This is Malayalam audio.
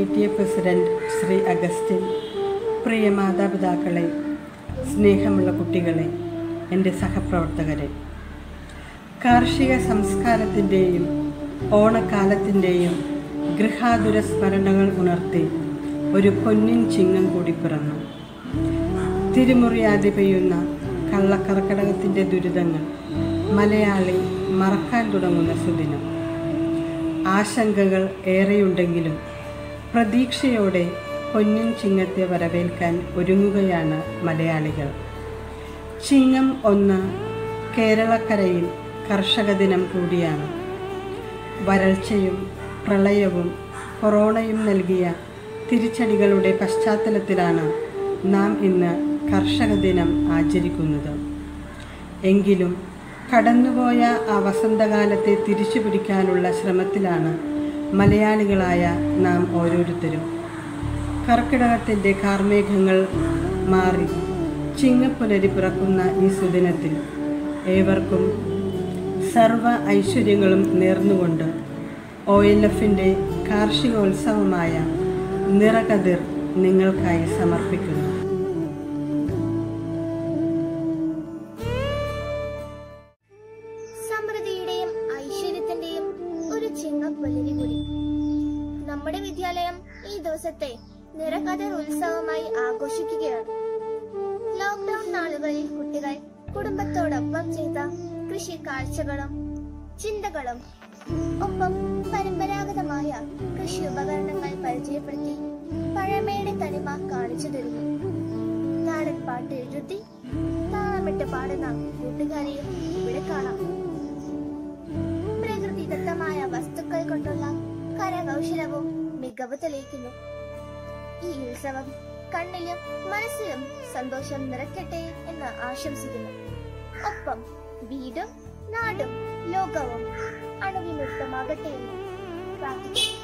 T A president Shri Augustine പ്രിയ മാതാപിതാക്കളെ സ്നേഹമുള്ള കുട്ടികളെ എൻ്റെ സഹപ്രവർത്തകരെ കാർഷിക സംസ്കാരത്തിൻ്റെയും ഓണക്കാലത്തിൻ്റെയും ഗൃഹാതുര സ്മരണകൾ ഉണർത്തി ഒരു പൊന്നിൻ ചിങ്ങം കൂടി പിറന്നു തിരുമുറിയാതെ പെയ്യുന്ന കള്ളക്കർക്കടകത്തിൻ്റെ ദുരിതങ്ങൾ മലയാളി മറക്കാൻ തുടങ്ങുന്ന സുദിനം ആശങ്കകൾ ഏറെയുണ്ടെങ്കിലും പ്രതീക്ഷയോടെ പൊന്നിൻ ചിങ്ങത്തെ വരവേൽക്കാൻ ഒരുങ്ങുകയാണ് മലയാളികൾ ചിങ്ങം ഒന്ന് കേരളക്കരയിൽ കർഷക ദിനം കൂടിയാണ് വരൾച്ചയും പ്രളയവും കൊറോണയും നൽകിയ തിരിച്ചടികളുടെ പശ്ചാത്തലത്തിലാണ് നാം ഇന്ന് കർഷക ദിനം ആചരിക്കുന്നത് എങ്കിലും കടന്നുപോയ ആ വസന്തകാലത്തെ തിരിച്ചു പിടിക്കാനുള്ള ശ്രമത്തിലാണ് മലയാളികളായ നാം ഓരോരുത്തരും കർക്കിടകത്തിൻ്റെ കാർമേഘങ്ങൾ മാറി ചിങ്ങപ്പുലരി പിറക്കുന്ന ഈ സുദിനത്തിൽ ഏവർക്കും സർവ ഐശ്വര്യങ്ങളും നേർന്നുകൊണ്ട് ഒ എൽ എഫിൻ്റെ കാർഷികോത്സവമായ നിറകതിർ നിങ്ങൾക്കായി സമർപ്പിക്കുന്നു സമൃദ്ധിയുടെയും ഐശ്വര്യത്തിന്റെയും ഒരു ചിങ്ങപ്പുലരി കൂടി നമ്മുടെ വിദ്യാലയം ഈ ദിവസത്തെ നിറകതിർ ഉത്സവമായി ആഘോഷിക്കുകയാണ് ലോക്ക്ഡൌൺ നാളുകളിൽ കുട്ടികൾ കുടുംബത്തോടൊപ്പം ചെയ്ത കൃഷി കാഴ്ചകളും ചിന്തകളും ഒപ്പം പരമ്പരാഗതമായ കൃഷി ഉപകരണങ്ങൾ പരിചയപ്പെടുത്തി പഴമയുടെ തനിമ കാണിച്ചു തരുന്നു നാടൻ പാട്ട് എഴുതി താളമിട്ട് പാടുന്ന കൂട്ടുകാരെയും ഇവിടെ കാണാം പ്രകൃതിദത്തമായ വസ്തുക്കൾ കൊണ്ടുള്ള കരകൗശലവും മികവ് തെളിയിക്കുന്നു ഈ ഉത്സവം കണ്ണിലും മനസ്സിലും സന്തോഷം നിറയ്ക്കട്ടെ എന്ന് ആശംസിക്കുന്നു ഒപ്പം വീടും നാടും ലോകവും അണുവിമുക്തമാകട്ടെ എന്ന് പ്രാർത്ഥിക്കുന്നു